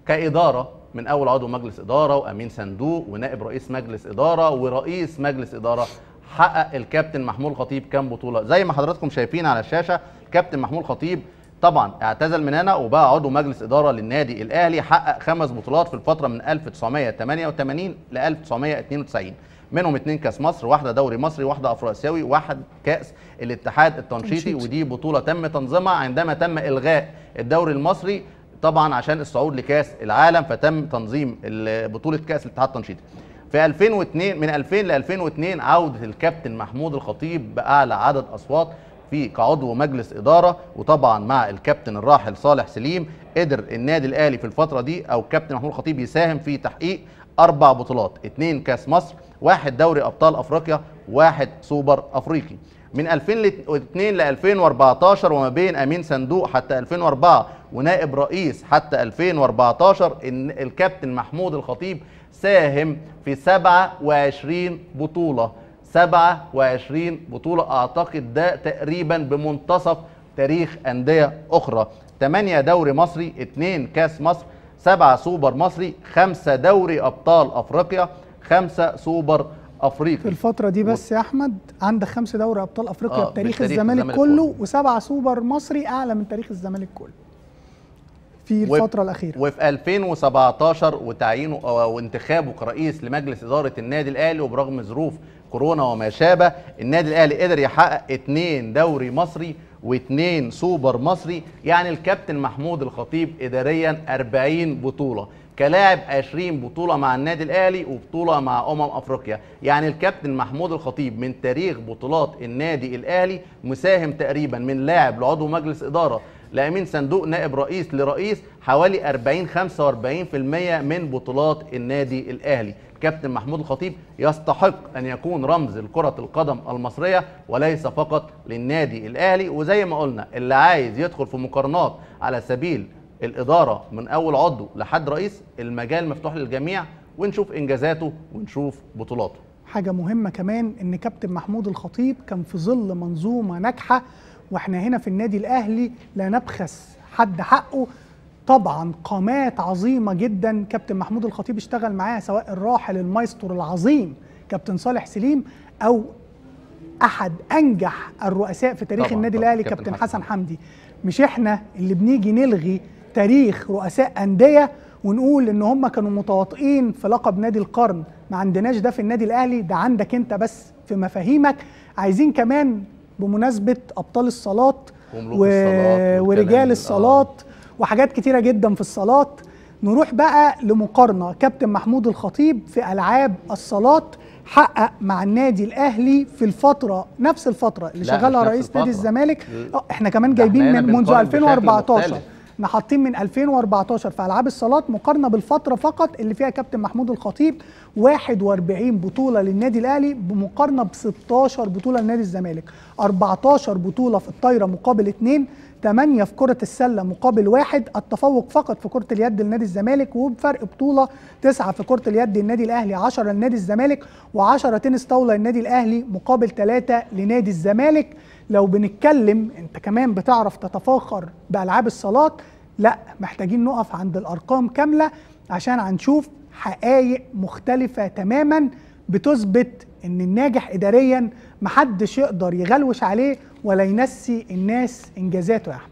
كاداره من اول عضو مجلس اداره وامين صندوق ونائب رئيس مجلس اداره ورئيس مجلس اداره حقق الكابتن محمود الخطيب كام بطوله زي ما حضراتكم شايفين على الشاشه كابتن محمود الخطيب طبعا اعتزل من هنا وبقى عضو مجلس اداره للنادي الاهلي حقق خمس بطولات في الفتره من 1988 ل 1992 منهم اتنين كاس مصر واحده دوري مصري واحده افراسيوي واحد كاس الاتحاد التنشيطي تنشيطي. ودي بطوله تم تنظيمها عندما تم الغاء الدوري المصري طبعا عشان الصعود لكاس العالم فتم تنظيم ال- بطوله كاس الاتحاد التنشيطي في 2002 من 2000 ل 2002 عوده الكابتن محمود الخطيب باعلى عدد اصوات في كعضو مجلس اداره وطبعا مع الكابتن الراحل صالح سليم قدر النادي الاهلي في الفتره دي او الكابتن محمود الخطيب يساهم في تحقيق اربع بطولات اثنين كاس مصر واحد دوري ابطال افريقيا واحد سوبر افريقي من 2002 ل 2014 وما بين امين صندوق حتى 2004 ونائب رئيس حتى 2014 ان الكابتن محمود الخطيب ساهم في 27 بطوله 27 بطوله اعتقد ده تقريبا بمنتصف تاريخ انديه اخرى 8 دوري مصري 2 كاس مصر 7 سوبر مصري 5 دوري ابطال افريقيا 5 سوبر افريقي في الفترة دي بس يا أحمد عندك خمس دوري أبطال أفريقيا آه، بتاريخ بتاريخ الزمالك الزمالك كله كله. وسبعة سوبر مصري أعلى من تاريخ الزمالك كله في و- الفترة الأخيرة وفي 2017 وتعيينه أو- وانتخابه كرئيس لمجلس اداره النادي الاهلي وبرغم ظروف كورونا وما شابه النادي الاهلي قدر يحقق اتنين دوري مصري واتنين سوبر مصري يعني الكابتن محمود الخطيب اداريا 40 بطوله كلاعب 20 بطوله مع النادي الاهلي وبطوله مع امم افريقيا يعني الكابتن محمود الخطيب من تاريخ بطولات النادي الاهلي مساهم تقريبا من لاعب لعضو مجلس اداره لامين صندوق نائب رئيس لرئيس حوالي 40 45% من بطولات النادي الاهلي كابتن محمود الخطيب يستحق ان يكون رمز لكره القدم المصريه وليس فقط للنادي الاهلي وزي ما قلنا اللي عايز يدخل في مقارنات على سبيل الاداره من اول عضو لحد رئيس المجال مفتوح للجميع ونشوف انجازاته ونشوف بطولاته حاجة مهمة كمان إن كابتن محمود الخطيب كان في ظل منظومة ناجحة وإحنا هنا في النادي الأهلي لا نبخس حد حقه طبعا قامات عظيمة جدا كابتن محمود الخطيب اشتغل معاها سواء الراحل المايسترو العظيم كابتن صالح سليم أو احد انجح الرؤساء في تاريخ طبعاً، النادي طبعاً، الاهلي كابتن كابتن حسن حسن حمدي مش احنا اللي بنيجي نلغي تاريخ رؤساء انديه ونقول ان هم كانوا متواطئين في لقب نادي القرن ما عندناش ده في النادي الاهلي ده عندك انت بس في مفاهيمك عايزين كمان بمناسبه ابطال الصالات وملوك الصالات والكلام ورجال ال- الصالات وحاجات كتيره جدا في الصالات نروح بقى لمقارنه كابتن محمود الخطيب في العاب الصالات حقق مع النادي الاهلي في الفتره نفس الفتره اللي لا، مش شغالها نفس رئيس نادي الفترة. الزمالك ل- آه، احنا كمان ده جايبين احنا هنا من منذ بنقارن بشكل 2014 مختلف. احنا حاطين من 2014 في العاب الصالات مقارنه بالفتره فقط اللي فيها كابتن محمود الخطيب 41 بطوله للنادي الاهلي بمقارنه ب 16 بطوله لنادي الزمالك 14 بطوله في الطايره مقابل 2 8 في كرة السلة مقابل واحد التفوق فقط في كرة اليد لنادي الزمالك وبفرق بطولة 9 في كرة اليد للنادي الأهلي 10 لنادي الزمالك و10 تنس طاولة للنادي الأهلي مقابل 3 لنادي الزمالك لو بنتكلم انت كمان بتعرف تتفاخر بألعاب الصالات لا محتاجين نقف عند الأرقام كاملة عشان هنشوف حقائق مختلفة تماما بتثبت ان الناجح اداريا محدش يقدر يغلوش عليه ولا ينسي الناس انجازاته يا احمد